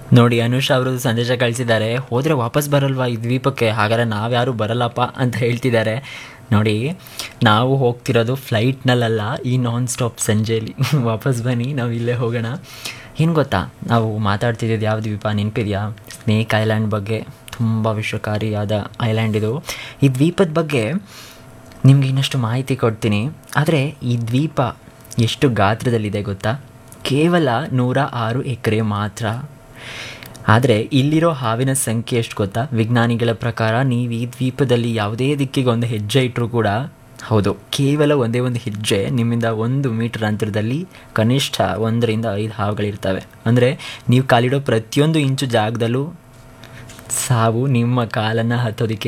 ನೋಡಿ ಅನುಷ್ ಅವರು ಸಂದೇಶ ಕಳಿಸಿದ್ದಾರೆ ಹೋದರೆ ವಾಪಸ್ ಬರಲ್ವಾ ಈ ದ್ವೀಪಕ್ಕೆ ಹಾಗಾದ್ರೆ ನಾವ್ಯಾರು ಬರಲ್ಲಪ್ಪ ಅಂತ ಹೇಳ್ತಿದ್ದಾರೆ ನೋಡಿ ನಾವು ಹೋಗ್ತಿರೋದು ಫ್ಲೈಟ್ನಲ್ಲ ಈ ನಾನ್ ಸ್ಟಾಪ್ ಸಂಜೆಯಲ್ಲಿ ವಾಪಸ್ ಬನ್ನಿ ನಾವು ಇಲ್ಲೇ ಹೋಗೋಣ ಏನು ಗೊತ್ತಾ ನಾವು ಮಾತಾಡ್ತಿದ್ದು ಯಾವ ದ್ವೀಪ ನೆನಪಿದೆಯಾ ಸ್ನೇಕ್ ಐಲ್ಯಾಂಡ್ ಬಗ್ಗೆ ತುಂಬ ವಿಶ್ವಕಾರಿಯಾದ ಐಲ್ಯಾಂಡ್ ಇದು ಈ ದ್ವೀಪದ ಬಗ್ಗೆ ನಿಮ್ಗೆ ಇನ್ನಷ್ಟು ಮಾಹಿತಿ ಕೊಡ್ತೀನಿ ಆದರೆ ಈ ದ್ವೀಪ ಎಷ್ಟು ಗಾತ್ರದಲ್ಲಿದೆ ಗೊತ್ತಾ ಕೇವಲ ನೂರ ಆರು ಎಕರೆ ಮಾತ್ರ ಆದರೆ ಇಲ್ಲಿರೋ ಹಾವಿನ ಸಂಖ್ಯೆ ಎಷ್ಟು ಗೊತ್ತಾ ವಿಜ್ಞಾನಿಗಳ ಪ್ರಕಾರ ನೀವು ಈ ದ್ವೀಪದಲ್ಲಿ ಯಾವುದೇ ದಿಕ್ಕಿಗೆ ಒಂದು ಹೆಜ್ಜೆ ಇಟ್ಟರೂ ಕೂಡ ಹೌದು ಕೇವಲ ಒಂದೇ ಒಂದು ಹೆಜ್ಜೆ ನಿಮ್ಮಿಂದ ಒಂದು ಮೀಟರ್ ಅಂತರದಲ್ಲಿ ಕನಿಷ್ಠ ಒಂದರಿಂದ ಐದು ಹಾವುಗಳಿರ್ತವೆ ಅಂದರೆ ನೀವು ಕಾಲಿಡೋ ಪ್ರತಿಯೊಂದು ಇಂಚು ಜಾಗದಲ್ಲೂ ಸಾವು ನಿಮ್ಮ ಕಾಲನ್ನು ಹತ್ತೋದಕ್ಕೆ